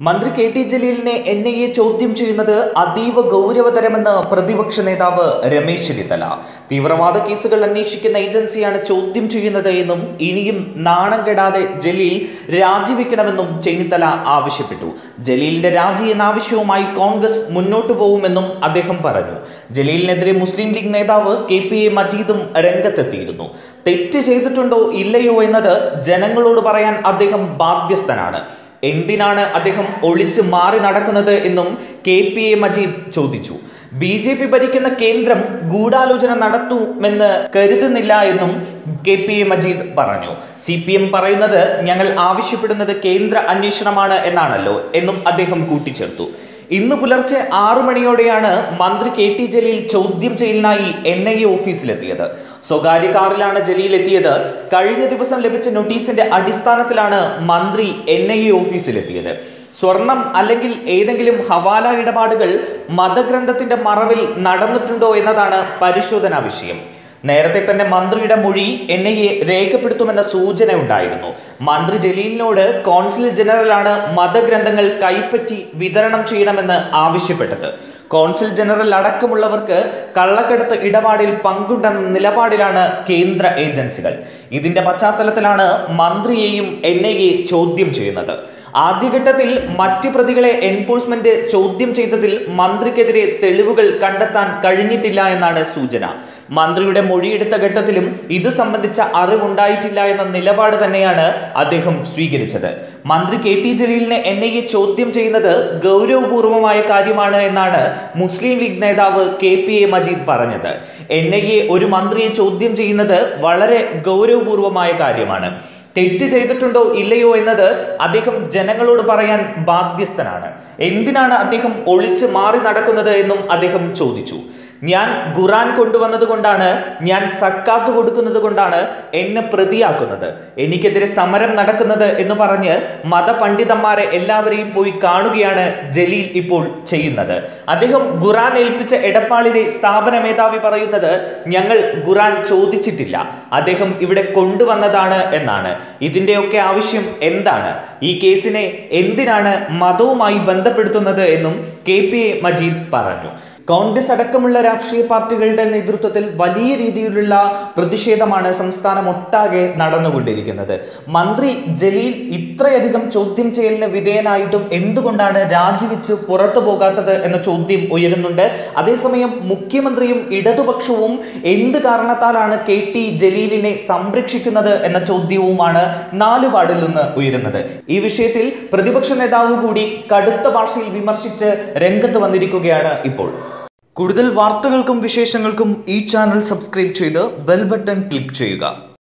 മന്ത്രി K T ജലീലിനെ N I A ചോദ്യം ചെയ്യുന്നത് അതീവ ഗൗരവതരമെന്ന് പ്രതിപക്ഷ നേതാവ് രമേശ് ചെന്നിത്തല തീവ്രവാദ കേസുകൾ അന്വേഷിക്കുന്ന ഏജൻസിയാണ് ചോദ്യം ചെയ്യുന്നത് എന്നും ഇനിയും നാണം കെടാതെ ജലീൽ രാജിവെക്കണമെന്നും ചെന്നിത്തല ആവശ്യപ്പെട്ടു ജലീലിന്റെ രാജി എന്ന ആവശ്യവുമായി കോൺഗ്രസ് മുന്നോട്ടു പോകുമെന്നും അദ്ദേഹം പറഞ്ഞു ജലീലിനെതിരെ മുസ്ലിം ലീഗ് നേതാവ് കെ പി എ മജീദും രംഗത്തെത്തിയിരുന്നു തെറ്റ് ചെയ്തിട്ടുണ്ടോ ഇല്ലയോ എന്നത് ജനങ്ങളോട് പറയാൻ അദ്ദേഹം ബാധ്യസ്ഥനാണ് എന്തിനാണ് അദ്ദേഹം ഒളിച്ച് മാറി നടക്കുന്നത് എന്നും കെ പി എ മജീദ് ചോദിച്ചു ബി ജെ പി ഭരിക്കുന്ന കേന്ദ്രം ഗൂഢാലോചന നടത്തുമെന്ന് കരുതുന്നില്ല എന്നും കെ പി എ മജീദ് പറഞ്ഞു സി പി എം പറയുന്നത് ഞങ്ങൾ ആവശ്യപ്പെടുന്നത് കേന്ദ്ര അന്വേഷണമാണ് എന്നാണല്ലോ എന്നും അദ്ദേഹം കൂട്ടിച്ചേർത്തു ഇന്ന് പുലർച്ചെ ആറു മണിയോടെയാണ് മന്ത്രി കെ ടി ജലീൽ ചോദ്യം ചെയ്യലിനായി എൻ ഐ എ ഓഫീസിലെത്തിയത് സ്വകാര്യ കാറിലാണ് ജലീൽ എത്തിയത് കഴിഞ്ഞ ദിവസം ലഭിച്ച നോട്ടീസിന്റെ അടിസ്ഥാനത്തിലാണ് മന്ത്രി എൻ ഐ എ ഓഫീസിലെത്തിയത് സ്വർണം അല്ലെങ്കിൽ ഏതെങ്കിലും ഹവാല ഇടപാടുകൾ മതഗ്രന്ഥത്തിന്റെ മറവിൽ നടന്നിട്ടുണ്ടോ എന്നതാണ് പരിശോധനാ വിഷയം നേരത്തെ തന്നെ മന്ത്രിയുടെ മൊഴി എൻ ഐ എ രേഖപ്പെടുത്തുമെന്ന സൂചന ഉണ്ടായിരുന്നു മന്ത്രി ജലീലിനോട് കോൺസുൽ ജനറലാണ് മതഗ്രന്ഥങ്ങൾ കൈപ്പറ്റി വിതരണം ചെയ്യണമെന്ന് ആവശ്യപ്പെട്ടത് കോൺസുൽ ജനറൽ അടക്കമുള്ളവർക്ക് കള്ളക്കടത്ത് ഇടപാടിൽ പങ്കുണ്ടെന്ന നിലപാടിലാണ് കേന്ദ്ര ഏജൻസികൾ ഇതിന്റെ പശ്ചാത്തലത്തിലാണ് മന്ത്രിയെയും എൻ ഐ എ ചോദ്യം ചെയ്യുന്നത് ആദ്യഘട്ടത്തിൽ മറ്റ് പ്രതികളെ എൻഫോഴ്സ്മെന്റ് ചോദ്യം ചെയ്തതിൽ മന്ത്രിക്കെതിരെ തെളിവുകൾ കണ്ടെത്താൻ കഴിഞ്ഞിട്ടില്ല എന്നാണ് സൂചന മന്ത്രിയുടെ മൊഴിയെടുത്ത ഘട്ടത്തിലും ഇത് സംബന്ധിച്ച അറിവുണ്ടായിട്ടില്ല എന്ന നിലപാട് തന്നെയാണ് അദ്ദേഹം സ്വീകരിച്ചത് മന്ത്രി കെ ടി ജലീലിനെ എൻ ഐ എ ചോദ്യം ചെയ്യുന്നത് ഗൗരവപൂർവമായ കാര്യമാണ് എന്നാണ് മുസ്ലിം ലീഗ് നേതാവ് കെ പി എ മജീദ് പറഞ്ഞത് എൻ ഐ എ ഒരു മന്ത്രിയെ ചോദ്യം ചെയ്യുന്നത് വളരെ ഗൗരവപൂർവമായ കാര്യമാണ് തെറ്റ് ചെയ്തിട്ടുണ്ടോ ഇല്ലയോ എന്നത് അദ്ദേഹം ജനങ്ങളോട് പറയാൻ ബാധ്യസ്ഥനാണ് എന്തിനാണ് അദ്ദേഹം ഒളിച്ച് മാറി നടക്കുന്നത് എന്നും അദ്ദേഹം ചോദിച്ചു ഞാൻ ഖുറാൻ കൊണ്ടുവന്നത് കൊണ്ടാണ് ഞാൻ സക്കാത്ത് കൊടുക്കുന്നത് കൊണ്ടാണ് എന്നെ പ്രതിയാക്കുന്നത് എനിക്കെതിരെ സമരം നടക്കുന്നത് എന്ന് പറഞ്ഞ് മതപണ്ഡിതന്മാരെ എല്ലാവരെയും പോയി കാണുകയാണ് ജലീൽ ഇപ്പോൾ ചെയ്യുന്നത് അദ്ദേഹം ഖുറാൻ ഏൽപ്പിച്ച എടപ്പാളിലെ സ്ഥാപന മേധാവി പറയുന്നത് ഞങ്ങൾ ഖുറാൻ ചോദിച്ചിട്ടില്ല അദ്ദേഹം ഇവിടെ കൊണ്ടുവന്നതാണ് എന്നാണ് ഇതിൻ്റെയൊക്കെ ആവശ്യം എന്താണ് ഈ കേസിനെ എന്തിനാണ് മതവുമായി ബന്ധപ്പെടുത്തുന്നത് എന്നും കെ പി എ മജീദ് പറഞ്ഞു കോൺഗ്രസ് അടക്കമുള്ള രാഷ്ട്രീയ പാർട്ടികളുടെ നേതൃത്വത്തിൽ വലിയ രീതിയിലുള്ള പ്രതിഷേധമാണ് സംസ്ഥാനം ഒട്ടാകെ നടന്നുകൊണ്ടിരിക്കുന്നത് മന്ത്രി ജലീൽ ഇത്രയധികം ചോദ്യം ചെയ്യലിന് വിധേയനായിട്ടും എന്തുകൊണ്ടാണ് രാജിവെച്ച് പുറത്തു പോകാത്തത് എന്ന ചോദ്യം ഉയരുന്നുണ്ട് അതേസമയം മുഖ്യമന്ത്രിയും ഇടതുപക്ഷവും എന്ത് കാരണത്താലാണ് കെ ടി ജലീലിനെ സംരക്ഷിക്കുന്നത് എന്ന ചോദ്യവുമാണ് നാലുപാടിൽ നിന്ന് ഉയരുന്നത് ഈ വിഷയത്തിൽ പ്രതിപക്ഷ നേതാവ് കൂടി കടുത്ത ഭാഷയിൽ വിമർശിച്ച് രംഗത്ത് വന്നിരിക്കുകയാണ് ഇപ്പോൾ കൂടുതൽ വാർത്തകൾക്കും വിശേഷങ്ങൾക്കും ഈ ചാനൽ സബ്സ്ക്രൈബ് ചെയ്ത് ബെൽ ബട്ടൺ ക്ലിക്ക് ചെയ്യുക